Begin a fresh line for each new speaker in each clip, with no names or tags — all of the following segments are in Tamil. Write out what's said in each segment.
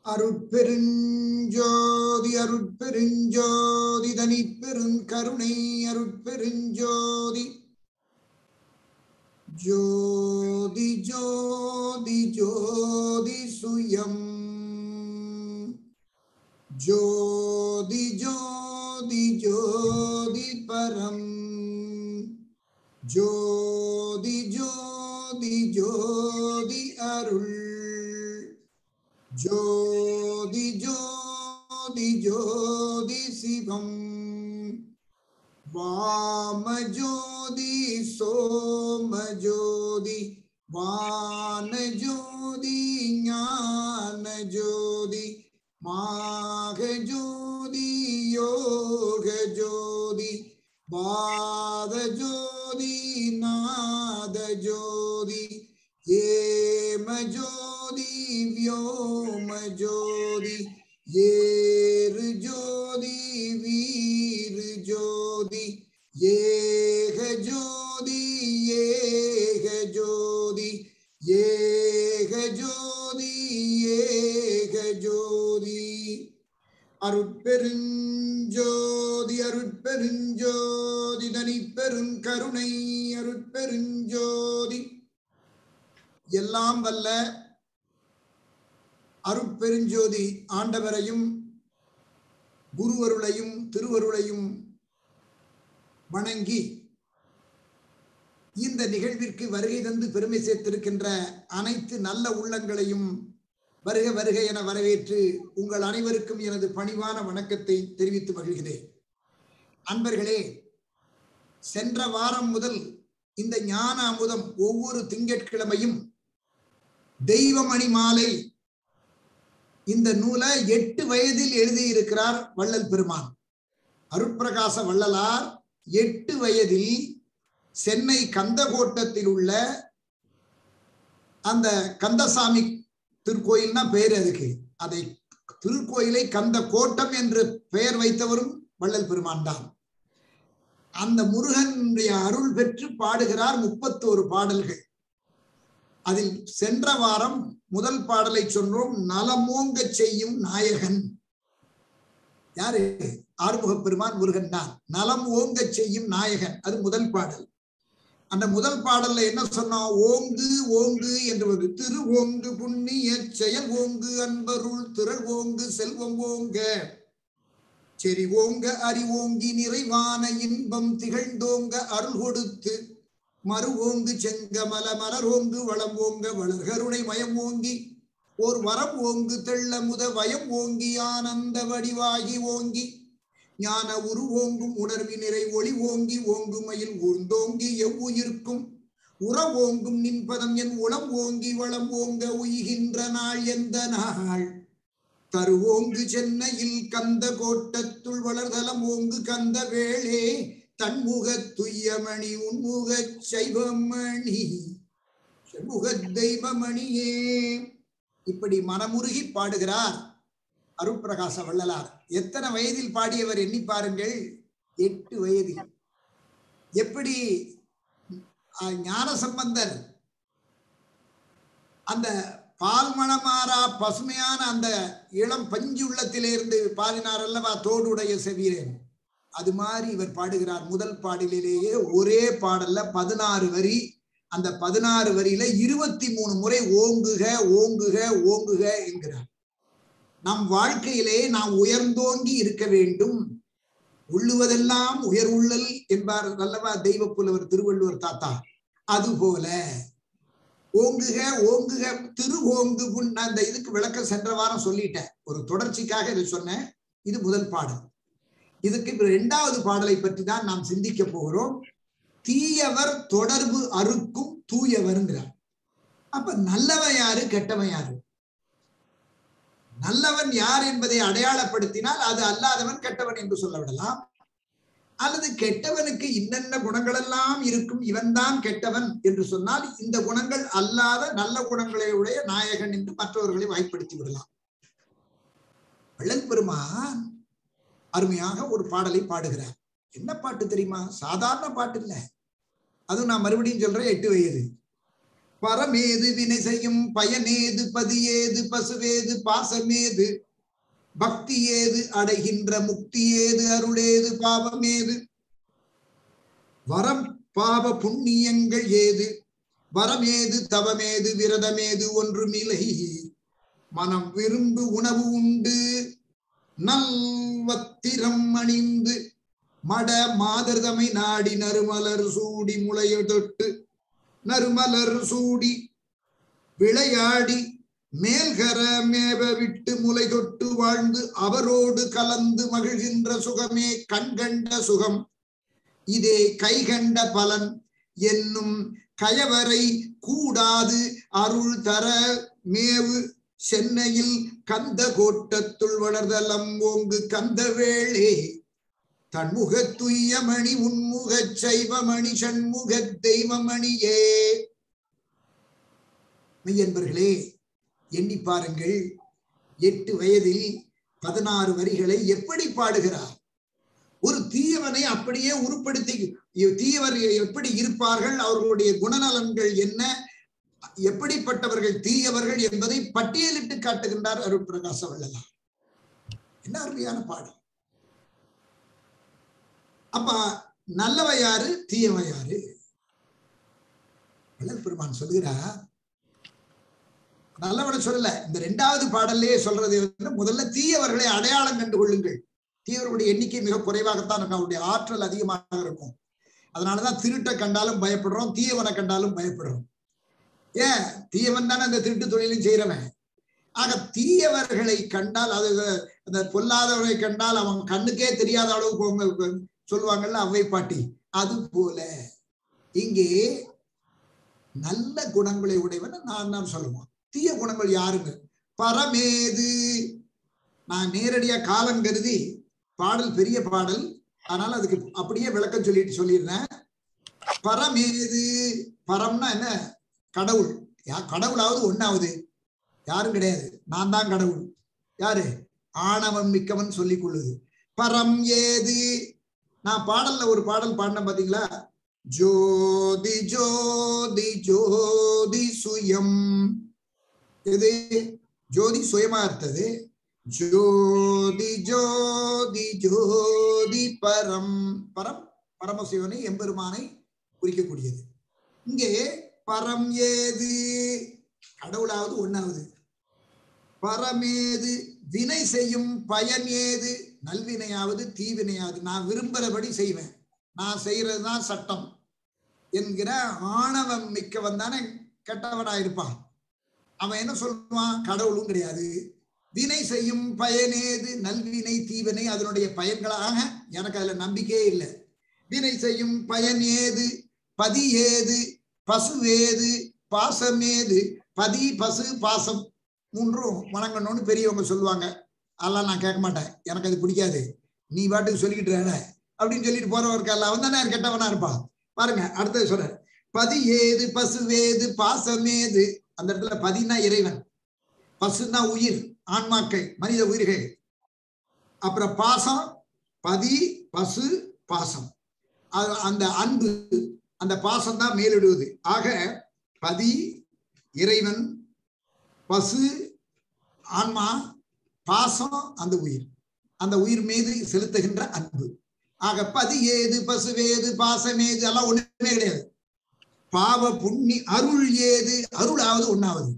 அருட்பெருஞ்சோதி அருட்பெருஞ்சோதி தனி பெருங்கருணை அருட்பெருஞ்சோதி ஜோதி ஜோதி ஜோதி சுயம் ஜோதி ஜோதி ஜோதி பரம் ஜோதி ஜோதி ஜோதி அருள் ஜோதி ஜோதி ஜோதி சிவம் வாம ஜோதி சோம ஜோதி வான ஜோதி ஞான ஜோதி மாக ஜோதி யோக ஜோதி பாத ஜோதி நாத ஜோதி ஏம ஜோதி வியோம ஜோதி ஏறு ஜோதி வீரு ஜோதி ஏக ஜோதி ஏக ஜோதி ஏக ஜோதி ஏக ஜோதி அருட்பெருஞ்சோதி அருட்பெருஞ்சோதி தனி பெருங்கருணை அருட்பெருஞ்சோதி எல்லாம் வல்ல அருட்பெருஞ்சோதி ஆண்டவரையும் குருவருளையும் திருவருளையும் வணங்கி இந்த நிகழ்விற்கு வருகை தந்து பெருமை சேர்த்திருக்கின்ற அனைத்து நல்ல உள்ளங்களையும் வருக வருக என வரவேற்று உங்கள் அனைவருக்கும் எனது பணிவான வணக்கத்தை தெரிவித்து மகிழ்கிறேன் அன்பர்களே சென்ற வாரம் முதல் இந்த ஞான அமுதம் ஒவ்வொரு திங்கட்கிழமையும் தெய்வமணி மாலை இந்த நூலை எட்டு வயதில் எழுதியிருக்கிறார் வள்ளல் பெருமான் அருட்பிரகாச வள்ளலார் எட்டு வயதில் சென்னை கந்தகோட்டத்தில் உள்ள அந்த கந்தசாமி திருக்கோயில்னா பெயர் அதுக்கு அதை திருக்கோயிலை கந்த கோட்டம் என்று பெயர் வைத்தவரும் வள்ளல் பெருமான் தான் அந்த முருகனுடைய அருள் பெற்று பாடுகிறார் முப்பத்தோரு பாடல்கள் அதில் சென்ற வாரம் முதல் பாடலை சொன்னோம் நலமோங்க செய்யும் நாயகன் யாரு ஆறுமுக பெருமான் முருகன் தான் நலம் ஓங்க செய்யும் நாயகன் அது முதல் பாடல் அந்த முதல் பாடல்ல என்ன சொன்னோம் ஓங்கு ஓங்கு என்று திரு ஓங்கு புண்ணிய செயல் ஓங்கு அன்பருள் திரள் ஓங்கு செல்வம் ஓங்க செறி ஓங்க அறி ஓங்கி நிறைவான இன்பம் திகழ்ந்தோங்க அருள் கொடுத்து மறு ஓங்கு செங்கமல மலர் ஓங்கு வளம் ஓங்க வளர்கருணை மயம் ஓங்கி ஓர் வரம் ஓங்கு தெள்ள முத வயம் ஓங்கி ஆனந்த வடிவாகி ஓங்கி ஞான உரு ஓங்கும் உணர்வி நிறை ஒளி ஓங்கி ஓங்குமையில் ஊர்ந்தோங்கி எவ்வுயிர்க்கும் உற ஓங்கும் நின்பதம் என் உளம் ஓங்கி வளம் ஓங்க உய்கின்ற நாள் எந்த நாள் தருவோங்கு சென்னையில் கந்த கோட்டத்துள் வளர்தலம் ஓங்கு கந்த வேளே தன்முக துய்யமணி உன்முக சைவமணி செண்முக தெய்வமணியே இப்படி மனமுருகி பாடுகிறார் அருட்பிரகாச வள்ளலார் எத்தனை வயதில் பாடியவர் எண்ணி பாருங்கள் எட்டு வயதில் எப்படி ஞான சம்பந்தர் அந்த பால் மணமாறா பசுமையான அந்த இளம் பஞ்சு உள்ளத்திலிருந்து பாடினார் அல்லவா தோடுடைய செவீரன் அது மாதிரி இவர் பாடுகிறார் முதல் பாடலிலேயே ஒரே பாடல்ல பதினாறு வரி அந்த பதினாறு வரியில இருபத்தி மூணு முறை ஓங்குக ஓங்குக ஓங்குக என்கிறார் நம் வாழ்க்கையிலே நாம் உயர்ந்தோங்கி இருக்க வேண்டும் உள்ளுவதெல்லாம் உயர் உள்ளல் என்பார் அல்லவா தெய்வ புலவர் திருவள்ளுவர் தாத்தா அதுபோல ஓங்குக ஓங்குக திரு ஓங்கு புண் நான் இந்த இதுக்கு விளக்கம் சென்ற வாரம் சொல்லிட்டேன் ஒரு தொடர்ச்சிக்காக இதை சொன்னேன் இது முதல் பாடல் இதுக்கு இப்ப இரண்டாவது பாடலை பற்றி தான் நாம் சிந்திக்க போகிறோம் தீயவர் தொடர்பு அறுக்கும் தூயவர்ங்கிறார் அப்ப நல்லவன் யாரு கெட்டவன் யாரு நல்லவன் யார் என்பதை அடையாளப்படுத்தினால் அது அல்லாதவன் கெட்டவன் என்று சொல்ல விடலாம் அல்லது கெட்டவனுக்கு இன்னென்ன குணங்கள் எல்லாம் இருக்கும் இவன் தான் கெட்டவன் என்று சொன்னால் இந்த குணங்கள் அல்லாத நல்ல குணங்களை உடைய நாயகன் என்று மற்றவர்களை வாய்ப்படுத்தி விடலாம் வள்ளல் பெருமான் அருமையாக ஒரு பாடலை பாடுகிறார் என்ன பாட்டு தெரியுமா சாதாரண பாட்டு இல்ல அதுவும் நான் மறுபடியும் சொல்றேன் எட்டு வயது பரமேது வினை செய்யும் பயனேது பதியேது பசுவேது பாசமேது பக்தி ஏது அடைகின்ற முக்தி ஏது அருளேது பாவமேது வரம் பாவ புண்ணியங்கள் ஏது வரமேது தவமேது விரதமேது ஒன்றுமில்லை மனம் விரும்பு உணவு உண்டு நல்வத்திரம் அணிந்து மட மாதர்தமை நாடி நறுமலர் சூடி முளைய தொட்டு நறுமலர் சூடி விளையாடி மேல்கர மேவ விட்டு முலை தொட்டு வாழ்ந்து அவரோடு கலந்து மகிழ்கின்ற சுகமே கண்கண்ட சுகம் இதே கைகண்ட பலன் என்னும் கயவரை கூடாது அருள் தர மேவு சென்னையில் கந்த கோட்டத்துள் வளர்தலம் ஓங்கு கந்த வேளே தன்முக துய்யமணி உன்முக சைவமணி சண்முக தெய்வமணியே மெய்யன்பர்களே எண்ணி பாருங்கள் எட்டு வயதில் பதினாறு வரிகளை எப்படி பாடுகிறார் ஒரு தீயவனை அப்படியே உருப்படுத்தி தீயவர் எப்படி இருப்பார்கள் அவர்களுடைய குணநலன்கள் என்ன எப்படிப்பட்டவர்கள் தீயவர்கள் என்பதை பட்டியலிட்டு காட்டுகின்றார் அருட்பிரகாச வள்ளலார் என்ன அருமையான பாடல் அப்ப நல்லவ யாரு தீயவ யாரு வள்ளல் பெருமான் சொல்லுகிறார் நல்லவனை சொல்லல இந்த ரெண்டாவது பாடல்லே சொல்றது வந்து முதல்ல தீயவர்களை அடையாளம் கண்டு கொள்ளுங்கள் தீயவர்களுடைய எண்ணிக்கை மிக குறைவாகத்தான் இருக்கும் அவருடைய ஆற்றல் அதிகமாக இருக்கும் அதனாலதான் திருட்டை கண்டாலும் பயப்படுறோம் தீயவனை கண்டாலும் பயப்படுறோம் ஏன் தீயவன் தானே அந்த திருட்டு தொழிலும் செய்யறவன் ஆக தீயவர்களை கண்டால் அது அந்த பொல்லாதவரை கண்டால் அவன் கண்ணுக்கே தெரியாத அளவுக்கு சொல்லுவாங்கல்ல அவ்வை பாட்டி அது போல இங்கே நல்ல குணங்களை உடையவன் நான் தான் சொல்லுவான் தீய குணங்கள் யாருங்க பரமேது நான் நேரடியா காலம் கருதி பாடல் பெரிய பாடல் அதனால அதுக்கு அப்படியே விளக்கம் சொல்லிட்டு சொல்லிடுறேன் பரமேது பரம்னா என்ன கடவுள் யா கடவுளாவது ஒன்னாவது யாரும் கிடையாது நான் தான் கடவுள் யாரு ஆணவம் மிக்கவன் சொல்லிக் கொள்ளுது பரம் ஏது நான் பாடல்ல ஒரு பாடல் பாடினேன் பாத்தீங்களா ஜோதி ஜோதி ஜோதி சுயம் எது ஜோதி சுயமா இருந்தது ஜோதி ஜோதி ஜோதி பரம் பரம் பரமசிவனை எம்பெருமானை குறிக்கக்கூடியது இங்கே பரம் ஏது கடவுளாவது ஒன்னாவது பரமேது வினை செய்யும் பயன் ஏது நல்வினையாவது தீவினையாவது நான் விரும்புறபடி செய்வேன் நான் செய்யறதுதான் சட்டம் என்கிற ஆணவம் மிக்கவன் தானே கெட்டவனா இருப்பான் அவன் என்ன சொல்லுவான் கடவுளும் கிடையாது வினை செய்யும் பயனேது நல்வினை தீவினை அதனுடைய பயன்களாக எனக்கு அதுல நம்பிக்கையே இல்லை வினை செய்யும் பயன் ஏது பதி ஏது பசு ஏது பாசம் ஏது பதி பசு பாசம் மூன்றும் வணங்கணும்னு பெரியவங்க சொல்லுவாங்க அதெல்லாம் நான் கேட்க மாட்டேன் எனக்கு அது பிடிக்காது நீ பாட்டுக்கு சொல்லிக்கிட்டு இருக்க அப்படின்னு சொல்லிட்டு போறவருக்கு எல்லாம் அவன் தானே கெட்டவனா இருப்பான் பாருங்க அடுத்தது சொல்ற பதி ஏது பசுவேது பாசமேது அந்த இடத்துல பதினா இறைவன் பசுனா உயிர் ஆன்மாக்கள் மனித உயிர்கள் அப்புறம் பாசம் பதி பசு பாசம் அந்த அன்பு அந்த பாசம் தான் மேலிடுவது ஆக பதி இறைவன் பசு ஆன்மா பாசம் அந்த உயிர் அந்த உயிர் மீது செலுத்துகின்ற அன்பு ஆக பதி ஏது பசுவேது பாசமேது எல்லாம் ஒண்ணுமே கிடையாது பாவ புண்ணி அருள் ஏது அருளாவது ஒன்னாவது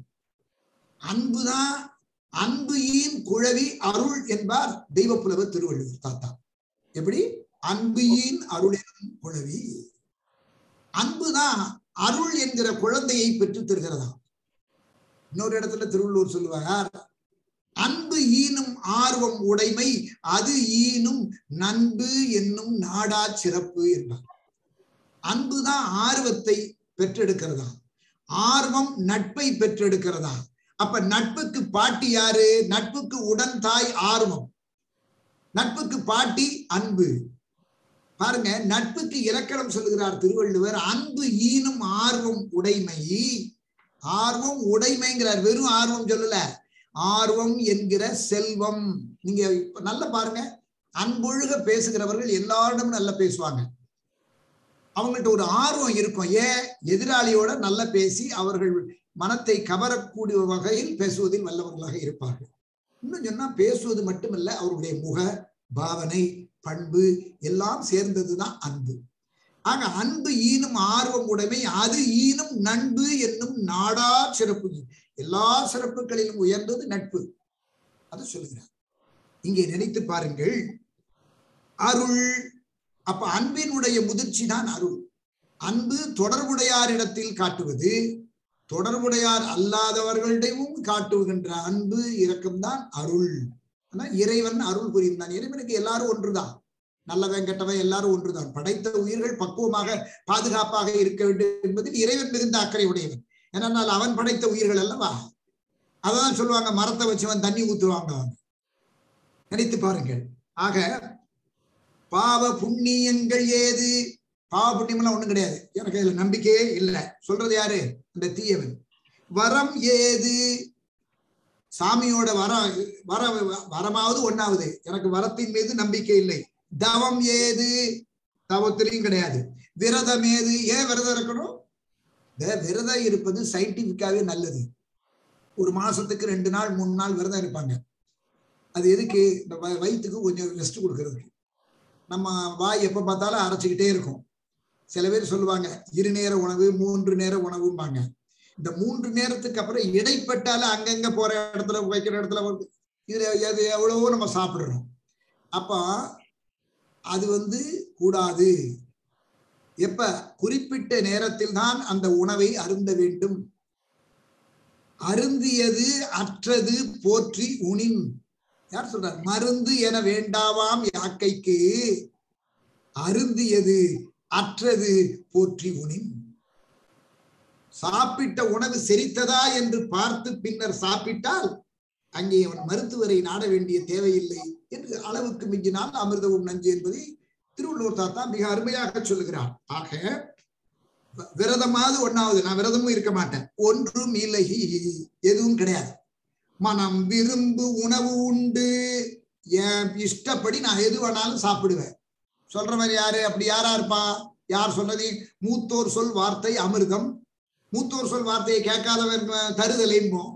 அன்புதான் அன்பு ஈன் குழவி அருள் என்பார் தெய்வ புலவர் திருவள்ளுவர் தாத்தா எப்படி அன்பு ஈன் அருள் எனும் குழவி அன்புதான் அருள் என்கிற குழந்தையை பெற்று தருகிறதா இன்னொரு இடத்துல திருவள்ளுவர் சொல்லுவார் அன்பு ஈனும் ஆர்வம் உடைமை அது ஈனும் நண்பு என்னும் நாடா சிறப்பு என்பார் அன்புதான் ஆர்வத்தை பெற்றெடுக்கிறதா ஆர்வம் நட்பை பெற்றெடுக்கிறதா அப்ப நட்புக்கு பாட்டி யாரு நட்புக்கு உடன் தாய் ஆர்வம் நட்புக்கு பாட்டி அன்பு பாருங்க நட்புக்கு இலக்கணம் சொல்லுகிறார் திருவள்ளுவர் அன்பு ஈனும் ஆர்வம் உடைமை ஆர்வம் உடைமைங்கிறார் வெறும் ஆர்வம் சொல்லல ஆர்வம் என்கிற செல்வம் நீங்க நல்லா பாருங்க அன்பொழுக பேசுகிறவர்கள் எல்லாரிடமும் நல்லா பேசுவாங்க அவங்கள்ட்ட ஒரு ஆர்வம் இருக்கும் ஏன் எதிராளியோட நல்ல பேசி அவர்கள் மனத்தை கவரக்கூடிய வகையில் பேசுவதில் வல்லவர்களாக இருப்பார்கள் இன்னும் சொன்னா பேசுவது மட்டுமல்ல அவருடைய முக பாவனை பண்பு எல்லாம் சேர்ந்ததுதான் அன்பு ஆக அன்பு ஈனும் ஆர்வம் உடைமை அது ஈனும் நண்பு என்னும் நாடா சிறப்பு எல்லா சிறப்புகளிலும் உயர்ந்தது நட்பு அது சொல்லுகிறார் இங்கே நினைத்து பாருங்கள் அருள் அப்ப அன்பினுடைய முதிர்ச்சி தான் அருள் அன்பு தொடர்புடையாரிடத்தில் காட்டுவது தொடர்புடையார் அல்லாதவர்களிடமும் காட்டுகின்ற அன்பு இரக்கம்தான் அருள் ஆனா இறைவன் அருள் புரிந்தான் இறைவனுக்கு எல்லாரும் ஒன்றுதான் நல்லவன் கெட்டவன் எல்லாரும் ஒன்றுதான் படைத்த உயிர்கள் பக்குவமாக பாதுகாப்பாக இருக்க வேண்டும் என்பதில் இறைவன் மிகுந்த அக்கறை உடையவன் ஏனென்றால் அவன் படைத்த உயிர்கள் அல்லவா அதான் சொல்லுவாங்க மரத்தை வச்சவன் தண்ணி ஊத்துவாங்க அவங்க நினைத்து பாருங்கள் ஆக பாவ புண்ணியங்கள் ஏது பாவ புண்ணியம்லாம் ஒண்ணும் கிடையாது எனக்கு இதுல நம்பிக்கையே இல்லை சொல்றது யாரு அந்த தீயவன் வரம் ஏது சாமியோட வர வர வரமாவது ஒன்னாவது எனக்கு வரத்தின் மீது நம்பிக்கை இல்லை தவம் ஏது தவத்திலையும் கிடையாது விரதம் ஏது ஏன் விரதம் இருக்கணும் விரதம் இருப்பது சயின்டிபிக்காவே நல்லது ஒரு மாசத்துக்கு ரெண்டு நாள் மூணு நாள் விரதம் இருப்பாங்க அது எதுக்கு இந்த வயிற்றுக்கு கொஞ்சம் ரெஸ்ட் கொடுக்கறதுக்கு நம்ம வாய் எப்ப பார்த்தாலும் அரைச்சிக்கிட்டே இருக்கும் சில பேர் சொல்லுவாங்க இரு நேர உணவு மூன்று நேர உணவும்பாங்க இந்த மூன்று நேரத்துக்கு அப்புறம் இடைப்பட்டால அங்கங்க போற இடத்துல வைக்கிற இடத்துல இதுல அது எவ்வளவோ நம்ம சாப்பிடுறோம் அப்ப அது வந்து கூடாது எப்ப குறிப்பிட்ட நேரத்தில் தான் அந்த உணவை அருந்த வேண்டும் அருந்தியது அற்றது போற்றி உணின் யார் சொல்றார் மருந்து என வேண்டாவாம் யாக்கைக்கு அருந்தியது அற்றது போற்றி உணின் சாப்பிட்ட உணவு செரித்ததா என்று பார்த்து பின்னர் சாப்பிட்டால் அங்கே அவன் மருத்துவரை நாட வேண்டிய தேவையில்லை என்று அளவுக்கு மிஞ்சினால் அமிர்தவும் நஞ்சு என்பதை திருவள்ளுவர் தாத்தா மிக அருமையாக சொல்லுகிறார் ஆக விரதமாவது ஒன்னாவது நான் விரதமும் இருக்க மாட்டேன் ஒன்றும் இல்லை எதுவும் கிடையாது மனம் விரும்பு உணவு உண்டு என் இஷ்டப்படி நான் எது வேணாலும் சாப்பிடுவேன் சொல்ற மாதிரி யாரு அப்படி யாரா இருப்பா யார் சொன்னது மூத்தோர் சொல் வார்த்தை அமிர்தம் மூத்தோர் சொல் வார்த்தையை கேட்காதவன் தருதலைம்போம்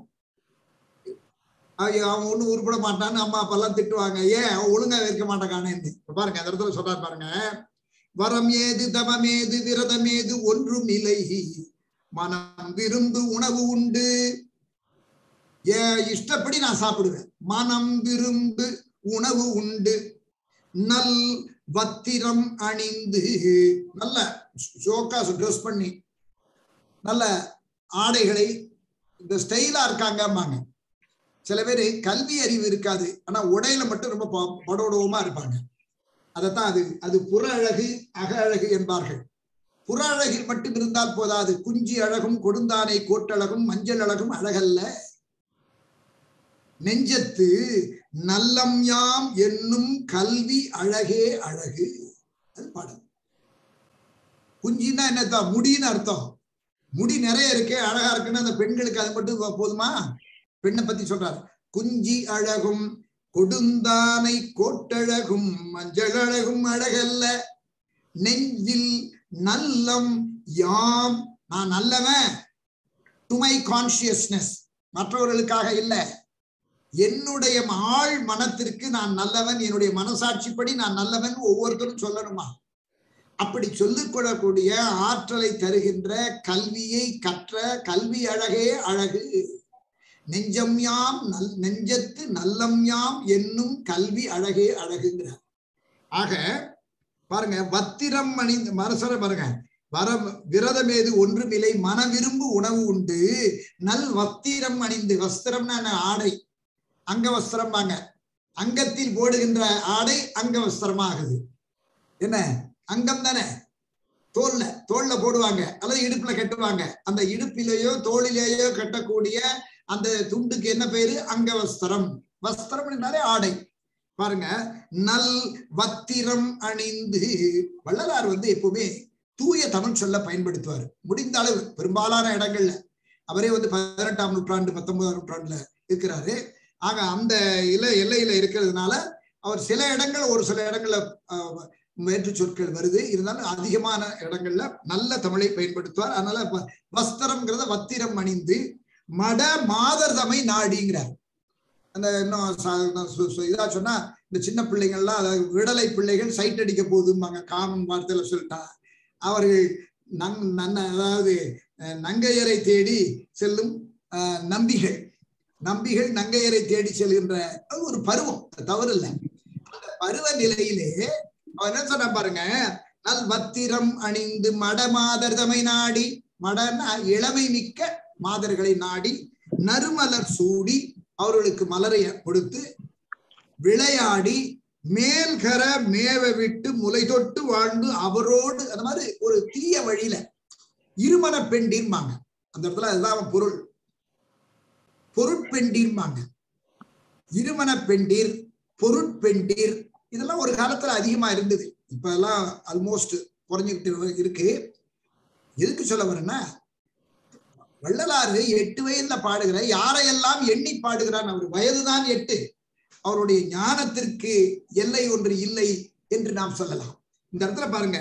அவன் ஒண்ணு உருப்பட மாட்டான்னு அம்மா அப்பா எல்லாம் திட்டுவாங்க ஏன் அவன் ஒழுங்கா இருக்க மாட்டாக்கானேன்னு பாருங்க அந்த இடத்துல சொல்றாரு பாருங்க வரம் ஏது தவம் ஏது விரதம் ஏது ஒன்றும் இல்லை மனம் விரும்பு உணவு உண்டு ஏன் இஷ்டப்படி நான் சாப்பிடுவேன் மனம் விரும்பு உணவு உண்டு நல் வத்திரம் அணிந்து நல்ல ஷோக்கா ட்ரெஸ் பண்ணி நல்ல ஆடைகளை இந்த ஸ்டைலா இருக்காங்கம்பாங்க சில பேர் கல்வி அறிவு இருக்காது ஆனா உடையில மட்டும் ரொம்ப படோடவமா இருப்பாங்க அதைத்தான் அது அது புற அழகு அக அழகு என்பார்கள் புற அழகில் மட்டும் இருந்தால் போதாது குஞ்சி அழகும் கொடுந்தானை கோட்டழகும் மஞ்சள் அழகும் அழகல்ல நெஞ்சத்து நல்லம் யாம் என்னும் கல்வி அழகே அழகு அது பாடல் குஞ்சின்னா என்னத்தான் முடின்னு அர்த்தம் முடி நிறைய இருக்கே அழகா இருக்குன்னு அந்த பெண்களுக்கு அது மட்டும் போதுமா பெண்ணை பத்தி சொல்றாரு குஞ்சி அழகும் கொடுந்தானை கோட்டழகும் மஞ்சள் அழகும் அழகல்ல நெஞ்சில் நல்லம் யாம் நான் நல்லவன் டு மை கான்சியஸ்னஸ் மற்றவர்களுக்காக இல்லை என்னுடைய ஆள் மனத்திற்கு நான் நல்லவன் என்னுடைய மனசாட்சிப்படி நான் நல்லவன் ஒவ்வொருத்தரும் சொல்லணுமா அப்படி சொல்லிக்கொள்ளக்கூடிய ஆற்றலை தருகின்ற கல்வியை கற்ற கல்வி அழகே அழகு நெஞ்சம் யாம் நல் நெஞ்சத்து நல்லம் யாம் என்னும் கல்வி அழகே அழகுங்கிறார் ஆக பாருங்க வத்திரம் அணிந்து மனசர பாருங்க வர விரதமேது ஒன்றுமில்லை மன விரும்பு உணவு உண்டு நல் வத்திரம் அணிந்து வஸ்திரம்னா ஆடை அங்க வஸ்திரம் வாங்க அங்கத்தில் போடுகின்ற ஆடை அங்க வஸ்திரமாகுது என்ன அங்கம் தானே தோல்ல தோல்ல போடுவாங்க அல்லது இடுப்புல கட்டுவாங்க அந்த இடுப்பிலேயோ தோளிலேயோ கட்டக்கூடிய அந்த துண்டுக்கு என்ன பேரு அங்க வஸ்திரம் வஸ்திரம் என்றாலே ஆடை பாருங்க நல் வத்திரம் அணிந்து வள்ளலார் வந்து எப்பவுமே தூய தமிழ் சொல்ல பயன்படுத்துவார் முடிந்த அளவு பெரும்பாலான இடங்கள்ல அவரே வந்து பதினெட்டாம் நூற்றாண்டு பத்தொன்பதாம் நூற்றாண்டுல இருக்கிறாரு ஆக அந்த இல எல்லையில இருக்கிறதுனால அவர் சில இடங்கள் ஒரு சில இடங்கள்ல வேற்று சொற்கள் வருது இருந்தாலும் அதிகமான இடங்கள்ல நல்ல தமிழை பயன்படுத்துவார் அதனால வ- வஸ்திரம்ங்கிறத வத்திரம் அணிந்து மட மாதர் தமை நாடிங்கிறார் அந்த இன்னும் ச- நான் சு- சு- இதா சொன்னா இந்த சின்ன பிள்ளைங்கள்லாம் அதாவது விடலை பிள்ளைகள் சைட் அடிக்க போகுதும்பாங்க காமன் வார்த்தையில சொல்லிட்டா அவர்கள் நங் நன்ன அதாவது அஹ், நங்கையரை தேடி செல்லும் அஹ், நம்பிகள் நம்பிகள் நங்கையரை தேடி செல்கின்ற அது ஒரு பருவம் அது தவறு இல்லை அந்த பருவ நிலையிலே அவன் என்ன சொன்ன பாருங்க நல் வத்திரம் அணிந்து மடமாதர் தமை நாடி மடன்னா இளமை மிக்க மாதர்களை நாடி நறுமலர் சூடி அவர்களுக்கு மலரை கொடுத்து விளையாடி மேல்கர மேவ விட்டு முலை தொட்டு வாழ்ந்து அவரோடு அந்த மாதிரி ஒரு தீய வழியில இருமன பெண்டின்பாங்க அந்த இடத்துல அதுதான் பொருள் பொருட்பெண்டின்பாங்க இருமன பெண்டீர் பொருட்பெண்டீர் இதெல்லாம் ஒரு காலத்துல அதிகமா இருந்தது இப்ப எல்லாம் ஆல்மோஸ்ட் குறைஞ்சுக்கிட்டு இருக்கு எதுக்கு சொல்ல வரேன்னா வள்ளலாறு எட்டு வயதுல பாடுகிற யாரையெல்லாம் எண்ணி பாடுகிறான் அவர் வயதுதான் எட்டு அவருடைய ஞானத்திற்கு எல்லை ஒன்று இல்லை என்று நாம் சொல்லலாம் இந்த இடத்துல பாருங்க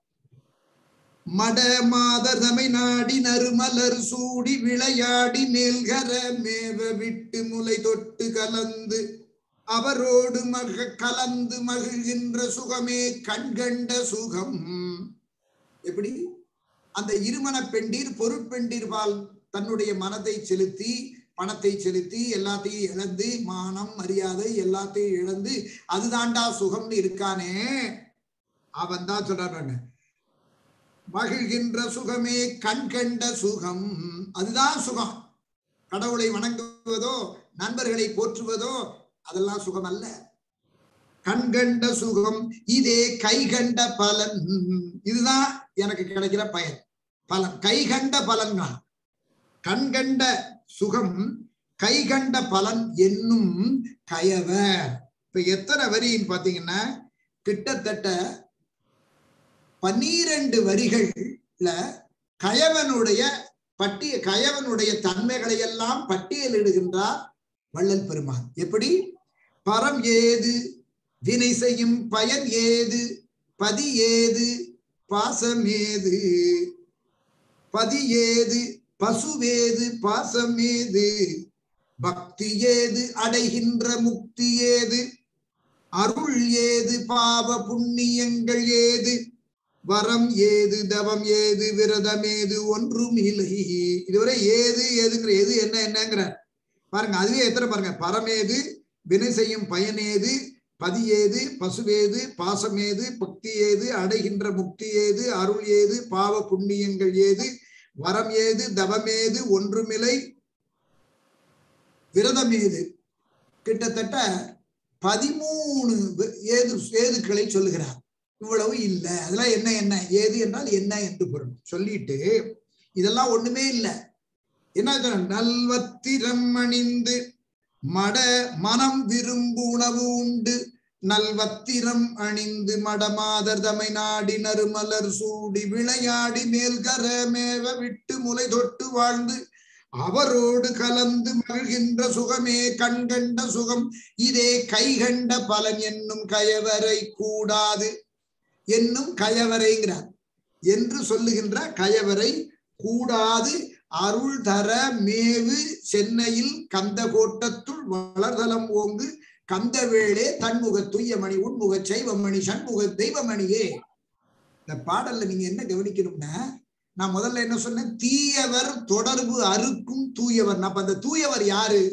மட மாதர் தமை நாடி நறுமலர் சூடி விளையாடி மேல்கர மேவ விட்டு முலை தொட்டு கலந்து அவரோடு மக கலந்து மகிழ்கின்ற சுகமே கண்கண்ட சுகம் எப்படி அந்த இருமன பெண்டீர் பொருட்பெண்டீர் பால் தன்னுடைய மனதை செலுத்தி பணத்தை செலுத்தி எல்லாத்தையும் இழந்து மானம் மரியாதை எல்லாத்தையும் இழந்து அதுதான்டா சுகம்னு இருக்கானே அவன் தான் சொல்றாங்க மகிழ்கின்ற சுகமே கண் கண்ட சுகம் அதுதான் சுகம் கடவுளை வணங்குவதோ நண்பர்களை போற்றுவதோ அதெல்லாம் சுகம் அல்ல கண்கண்ட சுகம் இதே கை கண்ட பலன் இதுதான் எனக்கு கிடைக்கிற பயன் பலன் கை கண்ட பலன் கண்கண்ட சுகம் கை கண்ட பலன் என்னும் கயவர் இப்ப எத்தனை வரின்னு பாத்தீங்கன்னா கிட்டத்தட்ட பன்னிரண்டு வரிகள்ல கயவனுடைய பட்டிய கயவனுடைய தன்மைகளை எல்லாம் பட்டியலிடுகின்றார் வள்ளல் பெருமான் எப்படி பரம் ஏது வினை செய்யும் பயன் ஏது பதி ஏது பாசம் ஏது பதி ஏது பசுவேது பாசம் ஏது பக்தி ஏது அடைகின்ற முக்தி ஏது அருள் ஏது பாவ புண்ணியங்கள் ஏது வரம் ஏது தவம் ஏது விரதம் ஏது ஒன்றும் இல்லை இதுவரை ஏது ஏதுங்கிற எது என்ன என்னங்கிற பாருங்க அதுவே எத்தனை பாருங்க பரமேது வினை செய்யும் பயனேது பதி ஏது பசுவேது பாசம் ஏது பக்தி ஏது அடைகின்ற முக்தி ஏது அருள் ஏது பாவ புண்ணியங்கள் ஏது வரம் ஏது தவமேது ஒன்றுமில்லை விரதம் ஏது கிட்டத்தட்ட பதிமூணு ஏது ஏதுக்களை சொல்லுகிறார் இவ்வளவு இல்லை அதெல்லாம் என்ன என்ன ஏது என்றால் என்ன என்று பொருள் சொல்லிட்டு இதெல்லாம் ஒண்ணுமே இல்லை என்ன நல்வத்திரம் அணிந்து மட மனம் விரும்பு உணவு உண்டு நல்வத்திரம் அணிந்து மடமாதர் தமை நாடி நறுமலர் சூடி விளையாடி மேல்கர மேவ விட்டு முலை தொட்டு வாழ்ந்து அவரோடு கலந்து மகிழ்கின்ற சுகமே கண்கண்ட சுகம் இதே கைகண்ட பலன் என்னும் கயவரை கூடாது என்னும் கயவரைங்கிறார் என்று சொல்லுகின்ற கயவரை கூடாது அருள் தர மேவு சென்னையில் கந்த கோட்டத்துள் வளர்தலம் ஓங்கு கந்த வேளே தன்முக துய்யமணி உன்முக சைவமணி சண்முக தெய்வமணியே இந்த பாடல்ல நீங்க என்ன கவனிக்கணும்னா நான் முதல்ல என்ன சொன்னேன் தீயவர் தொடர்பு அறுக்கும் தூயவர் அப்ப அந்த தூயவர் யாரு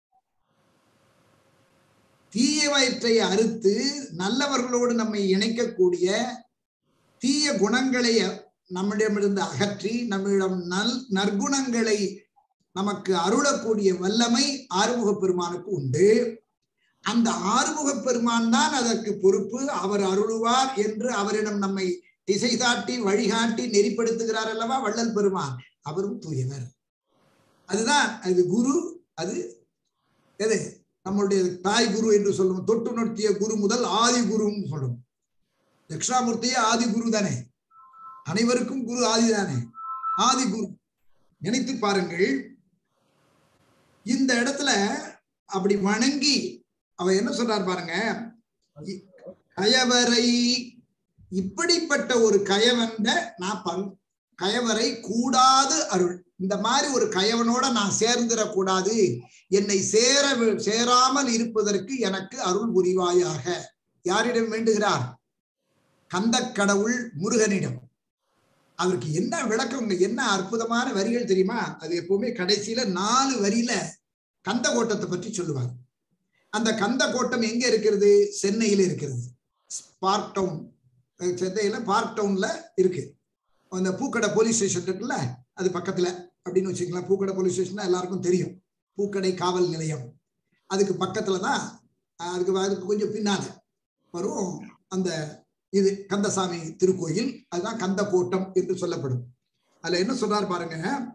தீயவற்றை அறுத்து நல்லவர்களோடு நம்மை இணைக்கக்கூடிய தீய குணங்களை நம்மிடமிருந்து அகற்றி நம்மிடம் நல் நற்குணங்களை நமக்கு அருளக்கூடிய வல்லமை ஆறுமுக பெருமானுக்கு உண்டு அந்த ஆறுமுக பெருமான் தான் அதற்கு பொறுப்பு அவர் அருளுவார் என்று அவரிடம் நம்மை திசை காட்டி வழிகாட்டி நெறிப்படுத்துகிறார் அல்லவா வள்ளல் பெருமான் அவரும் தூயவர் அதுதான் அது குரு அது எது நம்மளுடைய தாய் குரு என்று சொல்லும் தொட்டு நொட்டிய குரு முதல் ஆதி குருன்னு சொல்லும் தட்சிணாமூர்த்தியே ஆதி குரு தானே அனைவருக்கும் குரு ஆதி தானே ஆதி குரு நினைத்து பாருங்கள் இந்த இடத்துல அப்படி வணங்கி அவ என்ன சொல்றார் பாருங்க கயவரை இப்படிப்பட்ட ஒரு கயவன்ற நான் பங் கயவரை கூடாது அருள் இந்த மாதிரி ஒரு கயவனோட நான் சேர்ந்துடக்கூடாது என்னை சேர சேராமல் இருப்பதற்கு எனக்கு அருள் புரிவாயாக யாரிடம் வேண்டுகிறார் கந்த கடவுள் முருகனிடம் அவருக்கு என்ன விளக்கம் என்ன அற்புதமான வரிகள் தெரியுமா அது எப்பவுமே கடைசியில நாலு வரியில கந்த கோட்டத்தை பற்றி சொல்லுவாங்க அந்த கந்த கோட்டம் எங்க இருக்கிறது சென்னையில இருக்கிறது பார்க் டவுன் சென்னையில பார்க் டவுன்ல இருக்கு அந்த பூக்கடை போலீஸ் ஸ்டேஷன் இருக்குல்ல அது பக்கத்துல அப்படின்னு வச்சுக்கலாம் பூக்கடை போலீஸ் ஸ்டேஷன் எல்லாருக்கும் தெரியும் பூக்கடை காவல் நிலையம் அதுக்கு பக்கத்துல தான் அதுக்கு அதுக்கு கொஞ்சம் பின்னால வரும் அந்த இது கந்தசாமி திருக்கோயில் அதுதான் கந்த கோட்டம் என்று சொல்லப்படும் அதுல என்ன சொல்றாரு பாருங்க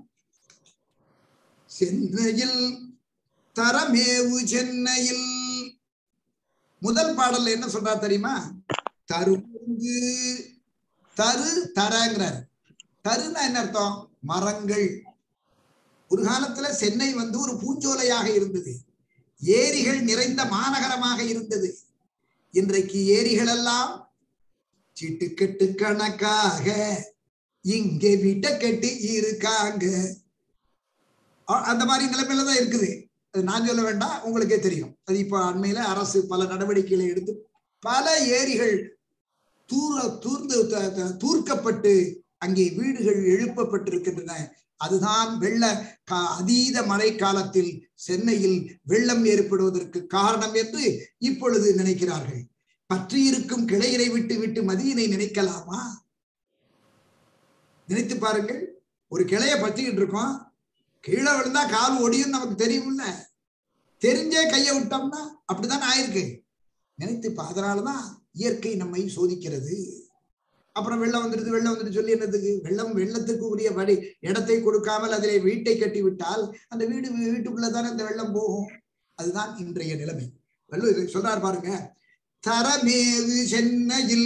சென்னையில் தரமேவு சென்னையில் முதல் பாடல்ல என்ன சொல்றாரு தெரியுமா தருங்கு தரு தரங்கிறார் தருன்னா என்ன அர்த்தம் மரங்கள் ஒரு காலத்துல சென்னை வந்து ஒரு பூஞ்சோலையாக இருந்தது ஏரிகள் நிறைந்த மாநகரமாக இருந்தது இன்றைக்கு ஏரிகள் எல்லாம் சிட்டுக்கட்டு கணக்காக இங்கே விட்ட கட்டி இருக்காங்க அந்த மாதிரி நிலைமையில தான் இருக்குது அது நான் சொல்ல வேண்டாம் உங்களுக்கே தெரியும் அது இப்ப அண்மையில அரசு பல நடவடிக்கைகளை எடுத்து பல ஏரிகள் தூர தூர்ந்து தூர்க்கப்பட்டு அங்கே வீடுகள் எழுப்பப்பட்டிருக்கின்றன அதுதான் வெள்ள அதீத மழை காலத்தில் சென்னையில் வெள்ளம் ஏற்படுவதற்கு காரணம் என்று இப்பொழுது நினைக்கிறார்கள் பற்றி இருக்கும் கிளையினை விட்டு விட்டு மதியினை நினைக்கலாமா நினைத்து பாருங்கள் ஒரு கிளைய பற்றிக்கிட்டு இருக்கோம் கீழே விழுந்தா கால் ஒடியும் நமக்கு தெரியும்ல தெரிஞ்சே கையை விட்டோம்னா அப்படிதான் ஆயிருக்கு நினைத்து அதனாலதான் இயற்கை நம்மை சோதிக்கிறது அப்புறம் வெள்ளம் வந்துடுது வெள்ளம் வந்துட்டு சொல்லி என்னதுக்கு வெள்ளம் வெள்ளத்துக்கு உரிய வழி இடத்தை கொடுக்காமல் அதிலே வீட்டை கட்டி விட்டால் அந்த வீடு வீட்டுக்குள்ளதானே அந்த வெள்ளம் போகும் அதுதான் இன்றைய நிலைமை வெள்ளம் சொல்றாரு பாருங்க தரமேது சென்னையில்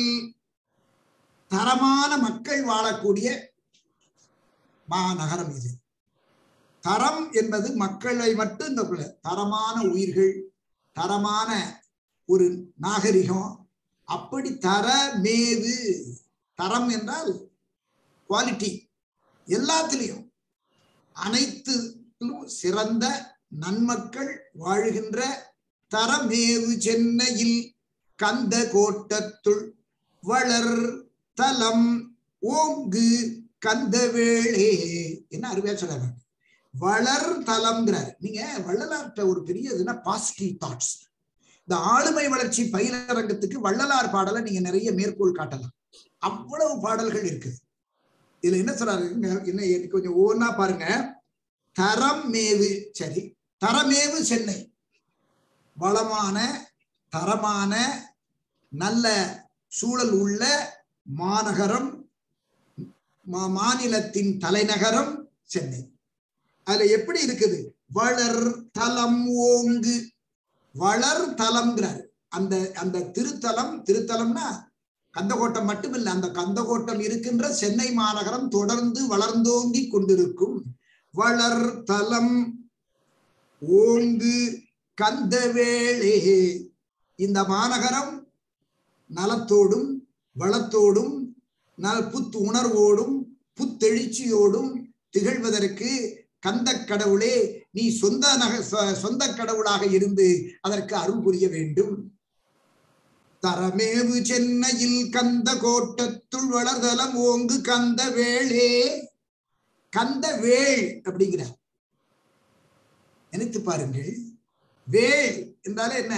தரமான மக்கள் வாழக்கூடிய மாநகரம் இது தரம் என்பது மக்களை மட்டும் இந்த தரமான உயிர்கள் தரமான ஒரு நாகரிகம் அப்படி தரமேது தரம் என்றால் குவாலிட்டி எல்லாத்திலையும் அனைத்து சிறந்த நன்மக்கள் வாழ்கின்ற தரமேவு சென்னையில் கந்த கோட்டத்துள் வளர் தலம் ஓங்கு கந்த வேளே என்ன அருமையா சொல்றாங்க வளர் தலம்ங்கிறார் நீங்க வள்ளலார்ட்ட ஒரு பெரிய இதுனா பாசிட்டிவ் தாட்ஸ் இந்த ஆளுமை வளர்ச்சி பயிலரங்கத்துக்கு வள்ளலார் பாடலை நீங்க நிறைய மேற்கோள் காட்டலாம் அவ்வளவு பாடல்கள் இருக்குது இதுல என்ன சொல்றாரு என்ன கொஞ்சம் ஒவ்வொன்னா பாருங்க தரம் மேவு சரி தரமேவு சென்னை வளமான தரமான நல்ல சூழல் உள்ள மாநகரம் மாநிலத்தின் தலைநகரம் சென்னை அதுல எப்படி இருக்குது வளர் தலம் ஓங்கு வளர் தலம்ங்கிறார் அந்த அந்த திருத்தலம் திருத்தலம்னா கந்தகோட்டம் மட்டுமில்லை அந்த கந்தகோட்டம் இருக்கின்ற சென்னை மாநகரம் தொடர்ந்து வளர்ந்தோங்கி கொண்டிருக்கும் வளர் தலம் ஓங்கு கந்தவேளே இந்த மாநகரம் நலத்தோடும் வளத்தோடும் புத்து உணர்வோடும் புத்தெழுச்சியோடும் திகழ்வதற்கு கந்த கடவுளே நீ சொந்த நக சொந்த கடவுளாக இருந்து அதற்கு அருள் புரிய வேண்டும் தரமேவு சென்னையில் கந்த கோட்டத்துள் வளர்தலம் ஓங்கு கந்த வேளே கந்த வேள் அப்படிங்கிறார் நினைத்து பாருங்கள் வேள் என்றாலே என்ன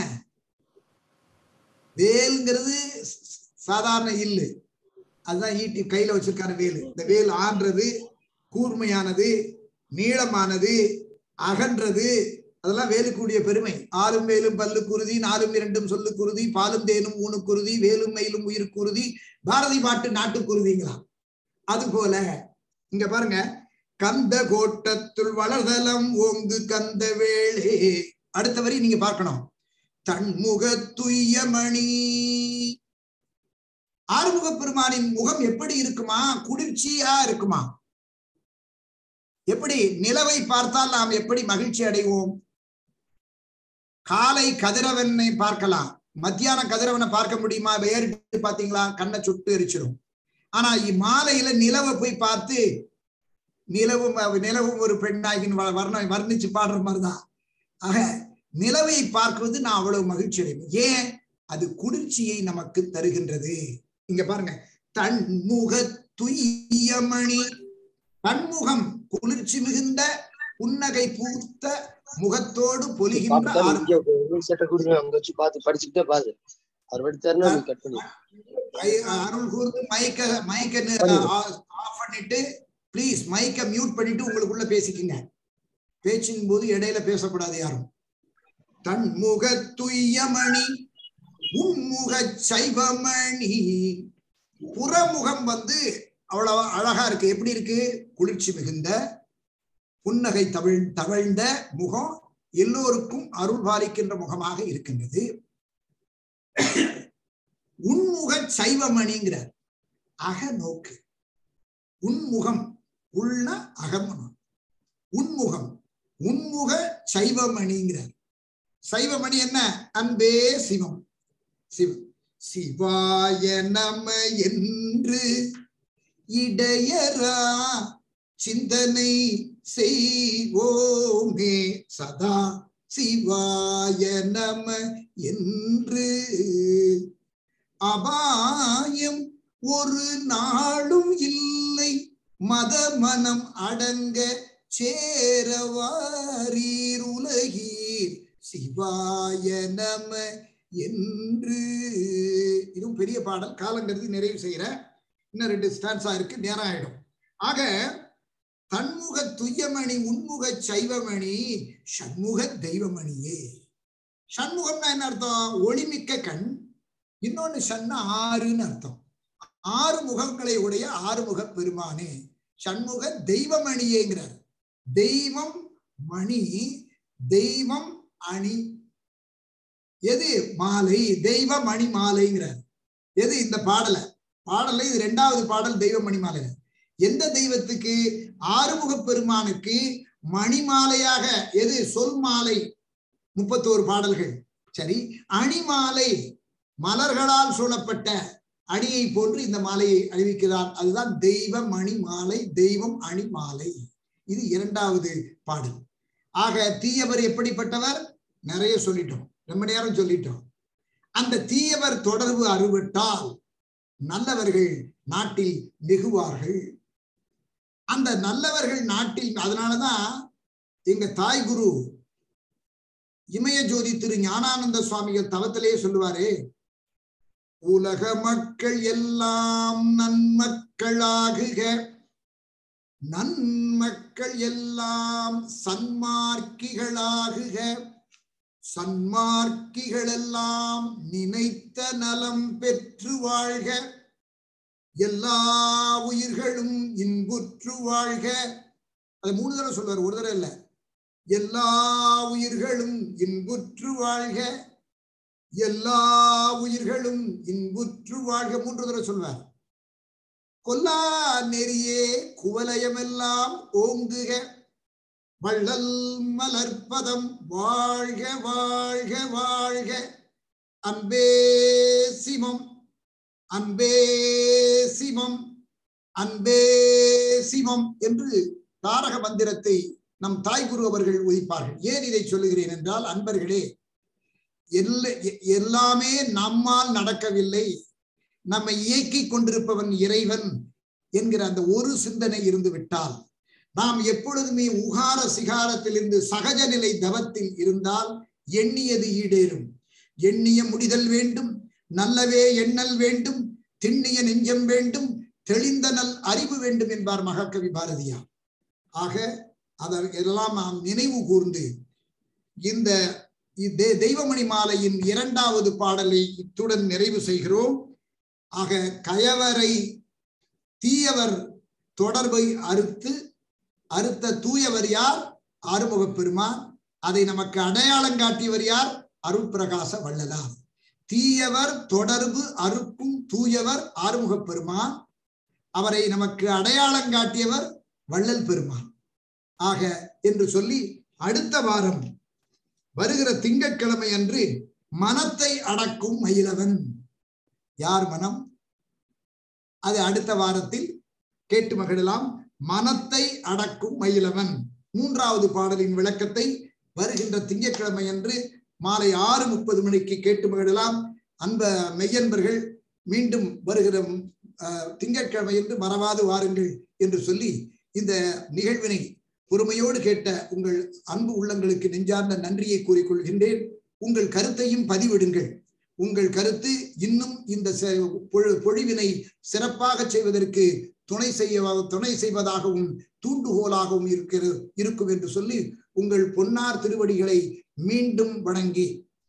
வேல்ங்கிறது சாதாரண இல்லு அதுதான் ஈட்டி கையில வச்சிருக்காரு வேலு இந்த வேல் ஆன்றது கூர்மையானது நீளமானது அகன்றது அதெல்லாம் வேலுக்குரிய பெருமை ஆளும் வேலும் பல்லு குருதி நாலும் இரண்டும் சொல்லு குருதி பாலும் தேனும் ஊனு குருதி வேலும் மயிலும் உயிர் குருதி பாரதி பாட்டு நாட்டு குருதிங்களாம் அது போல இங்க பாருங்க கந்த கோட்டத்துள் வளர்தலம் ஓங்கு கந்த வேளே அடுத்த வரி நீங்க பார்க்கணும் தன்முக துய்யமணி ஆறுமுக பெருமானின் முகம் எப்படி இருக்குமா குளிர்ச்சியா இருக்குமா எப்படி நிலவை பார்த்தால் நாம் எப்படி மகிழ்ச்சி அடைவோம் காலை கதிரவனை பார்க்கலாம் மத்தியான கதிரவனை பார்க்க முடியுமா வேறிட்டு பாத்தீங்களா கண்ணை சுட்டு எரிச்சிடும் ஆனா மாலையில நிலவை போய் பார்த்து நிலவும் நிலவும் ஒரு பெண்ணாகின் வர்ண வர்ணிச்சு பாடுற மாதிரிதான் ஆக நிலவை பார்க்குவது நான் அவ்வளவு மகிழ்ச்சி அடைவேன் ஏன் அது குளிர்ச்சியை நமக்கு தருகின்றது இங்க பாருங்க தன்முக துய்யமணி தன்முகம் குளிர்ச்சி மிகுந்த புன்னகை பூத்த முகத்தோடு பொலிகின்ற
அங்க வச்சு பார்த்து படிச்சுக்கிட்டே பாரு அவர் படித்தாருன்னா கட் பண்ணி
அருள் கூர்ந்து மயக்க மயக்க ஆஃப் பண்ணிட்டு ப்ளீஸ் மைக்க மியூட் பண்ணிட்டு உங்களுக்குள்ள பேசிக்கங்க பேச்சின் போது இடையில பேசக்கூடாது யாரும் தன்முக துய்யமணி உன்முக சைவமணி புறமுகம் வந்து அவ்வளவு அழகா இருக்கு எப்படி இருக்கு குளிர்ச்சி மிகுந்த புன்னகை தவிழ் தவழ்ந்த முகம் எல்லோருக்கும் அருள் பாலிக்கின்ற முகமாக இருக்கின்றது உன்முக சைவமணிங்கிறார் அகநோக்கு உன்முகம் உள்ள அகமனம் உன்முகம் உன்முக சைவமணிங்கிறார் சைவமணி என்ன அன்பே சிவம் சிவம் சிவாய நம என்று இடையரா சிந்தனை செய்வோமே சதா சிவாய நம என்று அபாயம் ஒரு நாளும் இல்லை மத மனம் அடங்க சேரவாரீர் உலகீர் சிவாய நம என்று இதுவும் பெரிய பாடல் காலங்கருதி நிறைவு செய்யற இன்னும் ரெண்டு ஸ்டான்ஸா இருக்கு நேரம் ஆயிடும் ஆக தன்முக துய்யமணி உன்முக சைவமணி சண்முக தெய்வமணியே சண்முகம்னா என்ன அர்த்தம் ஒளிமிக்க கண் இன்னொன்னு சன்னா ஆறுன்னு அர்த்தம் ஆறு முகங்களை உடைய ஆறுமுக பெருமானே சண்முக தெய்வமணியேங்கிறார் தெய்வம் மணி தெய்வம் அணி எது மாலை தெய்வ மணி மாலைங்கிறார் எது இந்த பாடல பாடல இது ரெண்டாவது பாடல் தெய்வ மணி மாலை எந்த தெய்வத்துக்கு ஆறுமுக பெருமானுக்கு மணிமாலையாக எது சொல் மாலை முப்பத்தோரு பாடல்கள் சரி அணிமாலை மலர்களால் சூழப்பட்ட அணியை போன்று இந்த மாலையை அணிவிக்கிறார் அதுதான் தெய்வ மணி மாலை தெய்வம் அணி மாலை இது இரண்டாவது பாடல் ஆக தீயவர் எப்படிப்பட்டவர் நிறைய சொல்லிட்டோம் ரொம்ப நேரம் சொல்லிட்டோம் அந்த தீயவர் தொடர்பு அறுபட்டால் நல்லவர்கள் நாட்டில் மிகுவார்கள் அந்த நல்லவர்கள் நாட்டில் அதனாலதான் எங்க தாய் குரு இமய ஜோதி திரு ஞானானந்த சுவாமிகள் தவத்திலே சொல்லுவாரு உலக மக்கள் எல்லாம் நன்மக்களாகுக நன்மக்கள் எல்லாம் சன்மார்க்கிகளாகுக சன்மார்க்கிகள் எல்லாம் நினைத்த நலம் பெற்று வாழ்க எல்லா உயிர்களும் இன்புற்று வாழ்க அது மூணு தடவை சொல்வார் ஒரு தடவை இல்ல எல்லா உயிர்களும் இன்புற்று வாழ்க எல்லா உயிர்களும் இன்புற்று வாழ்க மூன்று தடவை சொல்வார் கொல்லா நெறியே குவலயமெல்லாம் ஓங்குக வள்ளல் மலர்பதம் வாழ்க வாழ்க வாழ்க அன்பே சிவம் அன்பே சிவம் அன்பே சிவம் என்று தாரக மந்திரத்தை நம் தாய் குரு அவர்கள் உதிப்பார்கள் ஏன் இதை சொல்லுகிறேன் என்றால் அன்பர்களே எல்லாமே நம்மால் நடக்கவில்லை நம்மை இயக்கி கொண்டிருப்பவன் இறைவன் என்கிற அந்த ஒரு சிந்தனை இருந்து விட்டால் நாம் எப்பொழுதுமே உகார சிகாரத்திலிருந்து சகஜ நிலை தவத்தில் இருந்தால் எண்ணியது ஈடேறும் எண்ணிய முடிதல் வேண்டும் நல்லவே எண்ணல் வேண்டும் திண்ணிய நெஞ்சம் வேண்டும் தெளிந்த நல் அறிவு வேண்டும் என்பார் மகாகவி பாரதியார் ஆக அதெல்லாம் நாம் நினைவு கூர்ந்து இந்த தெய்வமணி மாலையின் இரண்டாவது பாடலை இத்துடன் நிறைவு செய்கிறோம் ஆக கயவரை தீயவர் தொடர்பை அறுத்து அறுத்த தூயவர் யார் ஆறுமுக பெருமான் அதை நமக்கு அடையாளம் காட்டியவர் யார் அருள் பிரகாச வள்ளலார் தீயவர் தொடர்பு அறுக்கும் தூயவர் ஆறுமுக பெருமான் அவரை நமக்கு அடையாளம் காட்டியவர் வள்ளல் பெருமான் ஆக என்று சொல்லி அடுத்த வாரம் வருகிற திங்கட்கிழமை அன்று மனத்தை அடக்கும் மயிலவன் யார் மனம் அது அடுத்த வாரத்தில் கேட்டு மகிழலாம் மனத்தை அடக்கும் மயிலவன் மூன்றாவது பாடலின் விளக்கத்தை வருகின்ற திங்கட்கிழமை அன்று மாலை ஆறு முப்பது மணிக்கு கேட்டு மகிழலாம் அன்ப மெய்யன்பர்கள் மீண்டும் வருகிற அஹ், திங்கட்கிழமை என்று மறவாது வாருங்கள் என்று சொல்லி இந்த நிகழ்வினை பொறுமையோடு கேட்ட உங்கள் அன்பு உள்ளங்களுக்கு நெஞ்சார்ந்த நன்றியை கூறிக்கொள்கின்றேன் உங்கள் கருத்தையும் பதிவிடுங்கள் உங்கள் கருத்து இன்னும் இந்த செ- பொழு- பொழிவினை சிறப்பாக செய்வதற்கு துணை செய்ய துணை செய்வதாகவும் தூண்டுகோலாகவும் இருக்கிறது இருக்கும் என்று சொல்லி உங்கள் பொன்னார் திருவடிகளை மீண்டும் வணங்கி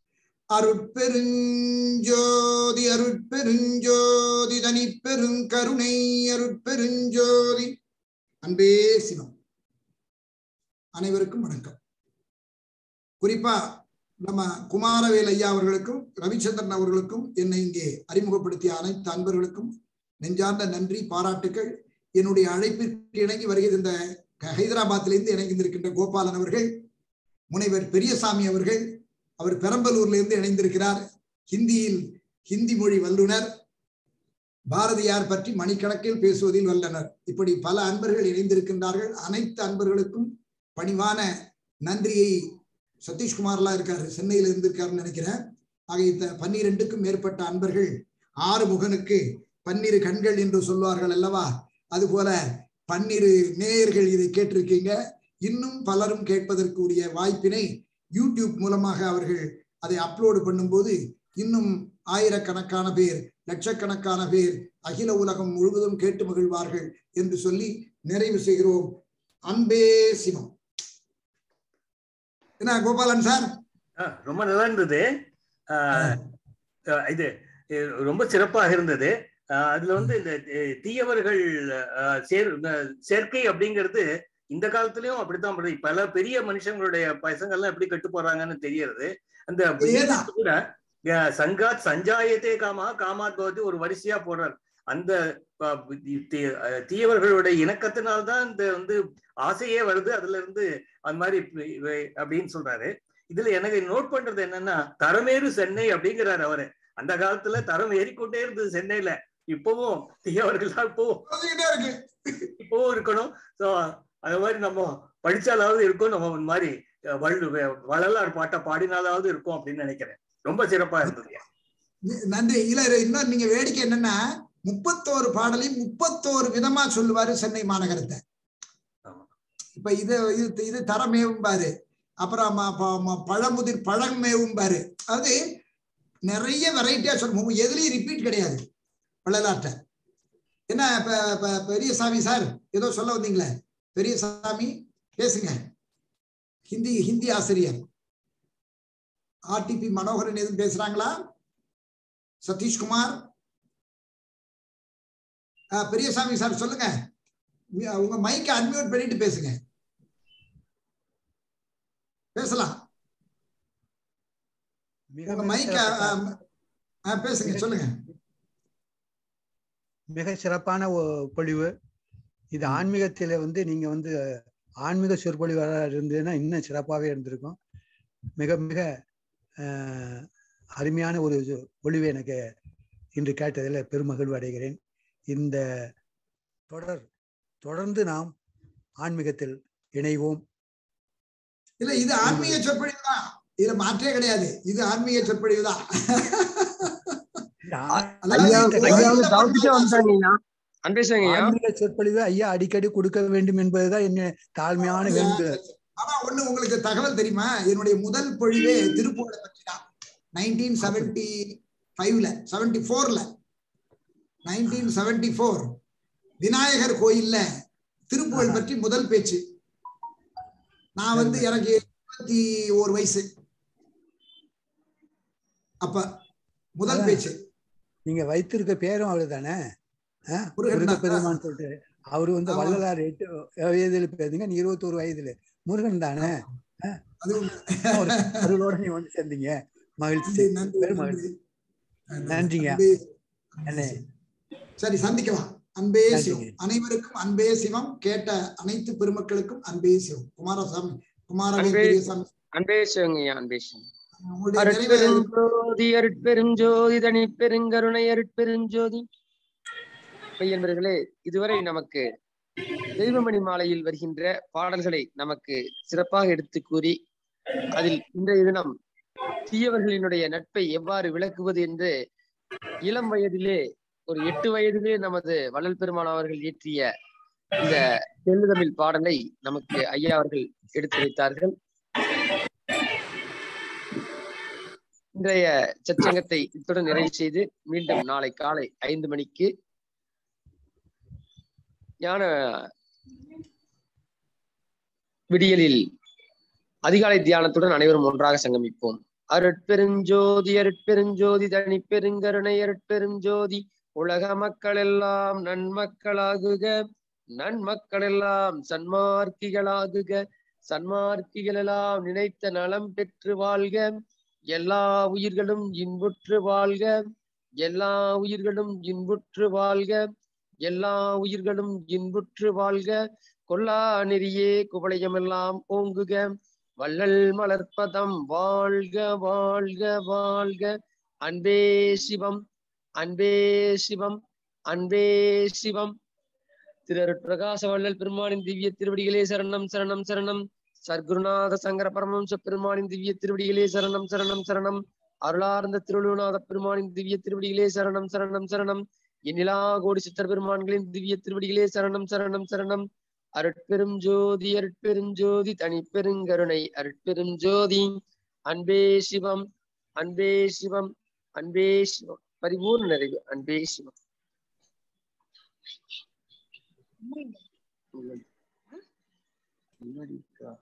அருட்பெருஞ்சோதி அருட்பெருஞ்சோதி தனி பெருங்கருணை அருட்பெருஞ்சோதி அன்பே சிவம் அனைவருக்கும் வணக்கம் குறிப்பா நம்ம குமாரவேல் ஐயா அவர்களுக்கும் ரவிச்சந்திரன் அவர்களுக்கும் என்னை இங்கே அறிமுகப்படுத்திய அனைத்து அன்பர்களுக்கும் நெஞ்சார்ந்த நன்றி பாராட்டுக்கள் என்னுடைய அழைப்பிற்கு இணங்கி வருகிற இந்த ஹைதராபாத்திலிருந்து இணைந்திருக்கின்ற கோபாலன் அவர்கள் முனைவர் பெரியசாமி அவர்கள் அவர் பெரம்பலூர்ல இருந்து இணைந்திருக்கிறார் ஹிந்தியில் ஹிந்தி மொழி வல்லுனர் பாரதியார் பற்றி மணிக்கணக்கில் பேசுவதில் வல்லனர் இப்படி பல அன்பர்கள் இணைந்திருக்கின்றார்கள் அனைத்து அன்பர்களுக்கும் பணிவான நன்றியை சதீஷ்குமார்லாம் இருக்காரு சென்னையில இருந்திருக்காருன்னு நினைக்கிறேன் ஆக இந்த பன்னிரெண்டுக்கும் மேற்பட்ட அன்பர்கள் ஆறு முகனுக்கு பன்னிரு கண்கள் என்று சொல்வார்கள் அல்லவா அதுபோல பன்னிரு நேயர்கள் இதை கேட்டிருக்கீங்க இன்னும் பலரும் கேட்பதற்குரிய வாய்ப்பினை யூடியூப் மூலமாக அவர்கள் அதை அப்லோடு பண்ணும்போது இன்னும் ஆயிரக்கணக்கான பேர் லட்சக்கணக்கான பேர் அகில உலகம் முழுவதும் கேட்டு மகிழ்வார்கள் என்று சொல்லி நிறைவு செய்கிறோம் அன்பே சிவம் என்ன கோபாலன் சார்
ஆ, ரொம்ப நல்லா இருந்தது ஆ, ஆ, இது இது ரொம்ப சிறப்பாக இருந்தது ஆ, அதுல வந்து இந்த அஹ், தீயவர்கள் ஆ, சேர் இந்த சேர்க்கை அப்படிங்கிறது இந்த காலத்துலயும் அப்படித்தான் பண்றது பல பெரிய மனுஷங்களுடைய பசங்கள்லாம் எப்படி கெட்டு போறாங்கன்னு தெரியறது அந்த
அதேதான்.
கூட ஆ, சங்காத் சஞ்சாயத்தே காமா காமாத் பவதி ஒரு வரிசையா போடுறார் அந்த ஆ, தீ- ஆ, தீயவர்களுடைய இணக்கத்தினால்தான் இந்த வந்து ஆசையே வருது அதுல இருந்து அந்த மாதிரி இ- இவை- அப்படின்னு சொல்றாரு இதுல எனக்கு நோட் பண்றது என்னன்னா தரமேறு சென்னை அப்படிங்கிறாரு அவரு அந்த காலத்துல தரம் ஏறிக்கொண்டே இருந்தது சென்னையில இப்பவும் தீயவர்கள் தான் இப்பவும்
குறைஞ்சுக்கிட்டே இருக்கு
இப்பவும் இருக்கணும் சோ அது மாதிரி நம்ம படிச்சாலாவது இருக்கும் நம்ம இந்த மாதிரி அஹ், வள்ளு வே- வள்ளலார் பாட்டை பாடினாலாவது இருக்கும் அப்படின்னு நினைக்கிறேன் ரொம்ப சிறப்பா இருந்தது
நி- நன்றி இல்ல இது இன்னும் நீங்க வேடிக்கை என்னன்னா முப்பத்தோரு பாடலையும் முப்பத்தோரு விதமா சொல்லுவாரு சென்னை மாநகரத்தை
ஆமா.
இப்ப இது இது இது தரமேவும் பாரு அப்புறம் ம- ப- ம- பழமுதிர் பழமேவும் பாரு அது நிறைய வெரைட்டியா சொல்லுவோம் எதுலயும் ரிப்பீட் கிடையாது வள்ளலாற்ற என்ன இப்ப இப்ப பெரியசாமி சார் ஏதோ சொல்ல வந்தீங்களே பெரியசாமி பேசுங்க ஹிந்தி ஹிந்தி ஆசிரியர் ஆர்டிபி மனோகரன் எதுவும் பேசுறாங்களா சதீஷ்குமார் ஆ, பெரியசாமி சார் சொல்லுங்க உங்க- உங்க மைக்கை அன்மியூட் பண்ணிட்டு பேசுங்க பேசலாம்
மிக
உங்க
மிக
மைக்க
சிறப்பான-
பேசுங்க சொல்லுங்க
மிக சிறப்பான ஒ- பொழிவு இது
ம்.
ஆன்மீகத்தில வந்து நீங்க வந்து ஆன்மீக சொற்பொழிவாளராக இருந்ததுன்னா இன்னும் சிறப்பாகவே இருந்திருக்கும் மிக மிக அஹ், அருமையான ஒரு இது- பொழிவு எனக்கு இன்று கேட்டதில் பெருமகிழ்வு அடைகிறேன் இந்த தொடர் தொடர்ந்து நாம் ஆன்மீகத்தில் இணைவோம்
இல்ல இது ஆன்மீக சொற்பொழிவு தான் இதுல மாற்றே கிடையாது இது ஆன்மீக சொற்பொழிவு தான்
இந்த
ஐயா
அதாவது
ஆன்மீக
ஐயா
கோயில்ல
வந்து தவிர்த்துட்டே வந்துட்டாங்க ஐயா அன்பேசுங்க ஐயா
ஆன்மீக சொற்பொழிவு ஐயா அடிக்கடி கொடுக்க வேண்டும் என்பதுதான் என்ன தாழ்மையான வேண்டுதல்
ஆனா ஒண்ணு உங்களுக்கு தகவல் தெரியுமா என்னுடைய முதல் பொழிவே திருப்புகழை பற்றி தான் நைன்டீன் செவன்டி ஃபைவ்ல செவன்டி ஃபோர்ல நைன்டீன் செவன்டி ஃபோர் விநாயகர் கோயில்ல திருப்புகழ் பற்றி முதல் பேச்சு நான் வந்து எனக்கு இருபத்தி ஒரு வயசு அப்ப முதல்
அதான்.
பேச்சு
நீங்க வைத்திருக்க பேரும் அவரு தானே
முருகன்
முருக
தான்.
பெருமான் சொல்லிட்டு அவரு வந்து
ஆமா.
வள்ளலார் எட்டு வயதுல பேருங்க நீ இருபத்தோரு வயதுல முருகன் தானே
அது உண்மை.
அவரு- அவர்களோட நீ வந்து சேர்ந்தீங்க மகிழ்ச்சி
நன்றி நன்றி
பெரும்
நன்றி
நன்றிங்க.
அன்பே-
அண்ணே.
சரி சந்திக்கலாம் அன்பே
நன்றிங்க.
சிவம் அனைவருக்கும் அன்பே சிவம் கேட்ட அனைத்து பெருமக்களுக்கும் அன்பே சிவம் குமாரசாமி குமாரவேல்
அன்பே-
பெரியசாமி
அன்பேசுங்க ஐயா அன்பேசுங்க
உங்களுடைய நிறைவு
அருட்பெருஞ்சோதி அருட்பெருஞ்சோதி தனி பெருங்கருணை அருட்பெருஞ்சோதி மெய்யன்பர்களே இதுவரை நமக்கு தெய்வமணி மாலையில் வருகின்ற பாடல்களை நமக்கு சிறப்பாக எடுத்து கூறி அதில் இன்றைய தினம் தீயவர்களினுடைய நட்பை எவ்வாறு விளக்குவது என்று இளம் வயதிலே ஒரு எட்டு வயதிலே நமது வள்ளல் பெருமான் அவர்கள் இயற்றிய இந்த தெல்லுதமிழ் பாடலை நமக்கு ஐயா அவர்கள் எடுத்து வைத்தார்கள் இன்றைய சச்சங்கத்தை இத்துடன் நிறைவு செய்து மீண்டும் நாளை காலை ஐந்து மணிக்கு ஞான விடியலில் அதிகாலை தியானத்துடன் அனைவரும் ஒன்றாக சங்கமிப்போம் அருட்பெருஞ்சோதி அருட்பெருஞ்சோதி தனி பெருங்கருணை அருட்பெருஞ்சோதி உலக மக்கள் எல்லாம் நன்மக்களாகுக நன்மக்கள் எல்லாம் சன்மார்க்கிகளாகுக சன்மார்க்கிகள் எல்லாம் நினைத்த நலம் பெற்று வாழ்க எல்லா உயிர்களும் இன்புற்று வாழ்க எல்லா உயிர்களும் இன்புற்று வாழ்க எல்லா உயிர்களும் இன்புற்று வாழ்க கொல்லா நெறியே குவளையமெல்லாம் ஓங்குக வள்ளல் மலர்ப்பதம் வாழ்க வாழ்க வாழ்க அன்பே சிவம் அன்பே சிவம் அன்பே சிவம் திரு பிரகாச வள்ளல் பெருமானின் திவ்ய திருவடிகளே சரணம் சரணம் சரணம் சர்க்குருநாத சங்கர பரமம்ச பெருமானின் திவ்ய திருவடிகளே சரணம் சரணம் சரணம் அருளார்ந்த திருளுநாத பெருமானின் திவ்ய திருவடிகளே சரணம் சரணம் சரணம் எண்ணிலா கோடி சித்தர் பெருமான்களின் திவ்ய திருவடிகளே சரணம் சரணம் சரணம் அருட்பெரும் ஜோதி அருட்பெரும் ஜோதி தனிப்பெருங்கருணை அருட்பெரும் ஜோதி அன்பே சிவம் அன்பே சிவம் அன்பே சிவம் பரிபூர்ண நிறைவு அன்பே சிவம் முன்னாடி இருக்கா?